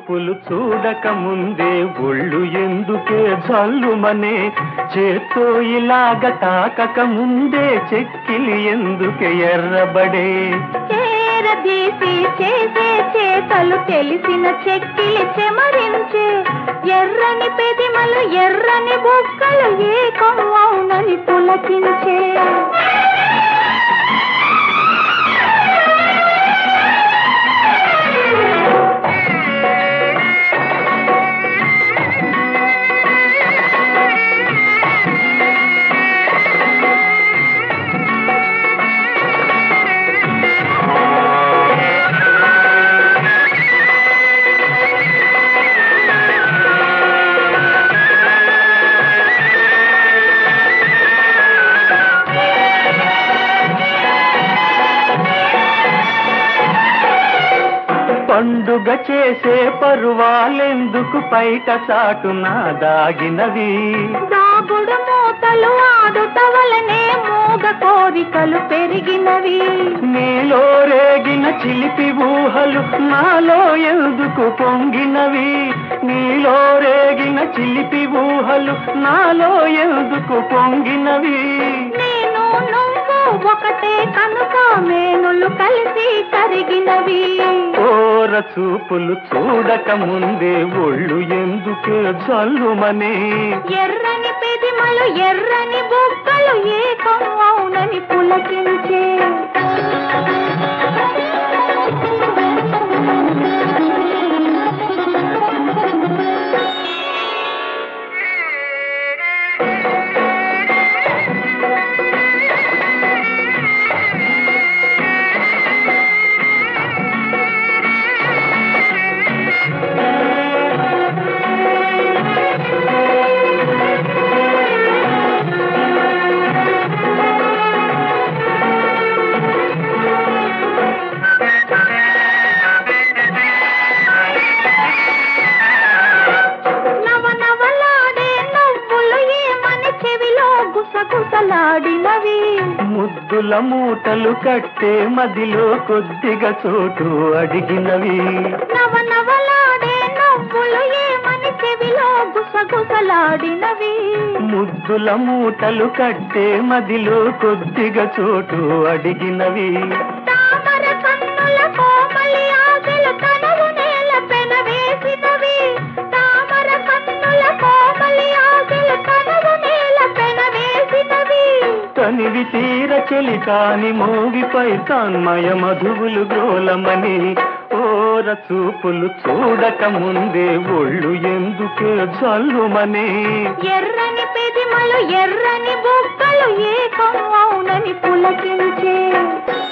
చూపులు చూడక ముందే ఒళ్ళు ఎందుకే జల్లుమనే చేత్తో ఇలాగ తాకక ముందే చెక్కిలి ఎందుకే ఎర్రబడే చేరదీసి చేసే చేతలు తెలిసిన చెక్కిలి చెమరించే ఎర్రని పెదిమలు ఎర్రని బుక్కలు ఏకం అవునని పులకించే పండుగ చేసే పరువాలెందుకు పైట చాటున దాగినవి దాగుడు మూతలు ఆడుట వలనే మూగ కోరికలు పెరిగినవి నీలో రేగిన చిలిపి ఊహలు నాలో ఎందుకు పొంగినవి నీలో రేగిన చిలిపి ఊహలు నాలో ఎందుకు పొంగినవి నేను నువ్వు ఒకటే కనుక మేనులు కలిసి కరిగినవి ఓర చూపులు చూడక ముందే ఒళ్ళు ఎందుకే జల్లుమనే ఎర్రని పెదిమలు ఎర్రని బుక్కలు ఏకం అవునని పులకించే నవనవలాడే నవ్వులు ఏమని చెవిలో గుసగుసలాడినవి ముద్దుల మూటలు కట్టే మదిలో కొద్దిగా చోటు అడిగినవి నవనవలాడే నవ్వులు ఏమని చెవిలో గుసగుసలాడినవి ముద్దుల మూటలు కట్టే మదిలో కొద్దిగా చోటు అడిగినవి తామర కన్నుల కోమలి ఆశలు తనవు నేల పెనవేసినవి తామర కన్నుల కోమలి ఆశలు తనవు నేల పెనవేసినవి తనివి తీర చెలి కాని మోగిపై తన్మయ మధువులు గ్రోలమని ఓర చూపులు చూడక ముందే ఒళ్ళు ఎందుకే జల్లుమనే ఎర్రని పెదిమలు ఎర్రని బుక్కలు ఏకం అవునని పులకించే